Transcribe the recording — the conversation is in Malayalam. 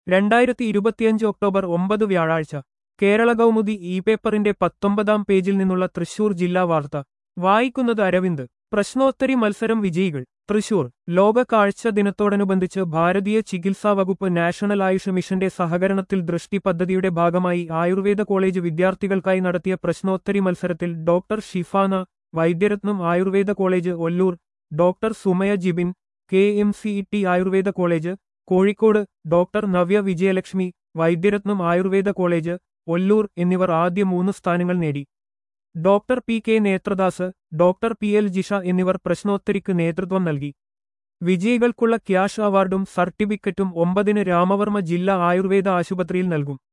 രണ്ടായിരത്തി ഇരുപത്തിയഞ്ച് ഒക്ടോബർ ഒമ്പത് വ്യാഴാഴ്ച കേരള കൗമുദി ഇ പേപ്പറിന്റെ പത്തൊമ്പതാം പേജിൽ നിന്നുള്ള തൃശൂർ ജില്ലാ വാർത്ത വായിക്കുന്നത് അരവിന്ദ് പ്രശ്നോത്തരി മത്സരം വിജയികൾ തൃശൂർ ലോക കാഴ്ച ദിനത്തോടനുബന്ധിച്ച് ഭാരതീയ ചികിത്സാ വകുപ്പ് നാഷണൽ ആയുഷ് മിഷന്റെ സഹകരണത്തിൽ ദൃഷ്ടി പദ്ധതിയുടെ ഭാഗമായി ആയുർവേദ കോളേജ് വിദ്യാർത്ഥികൾക്കായി നടത്തിയ പ്രശ്നോത്തരി മത്സരത്തിൽ doctor Shifana Vaidyaratnam Ayurveda college Ollur doctor Sumaya Jibin K M C T Ayurveda college Kozhikode doctor Navya Vijayalakshmi Vaidyaratnam Ayurveda college Ollur എന്നിവർ ആദ്യ മൂന്ന് സ്ഥാനങ്ങൾ നേടി doctor P K Nethradas doctor P L Jisha എന്നിവർ പ്രശ്നോത്തരിക്ക് നേതൃത്വം നൽകി വിജയികൾക്കുള്ള ക്യാഷ് അവാർഡും സർട്ടിഫിക്കറ്റും ഒമ്പതിന് രാമവർമ്മ ജില്ലാ ആയുർവേദ ആശുപത്രിയിൽ നൽകും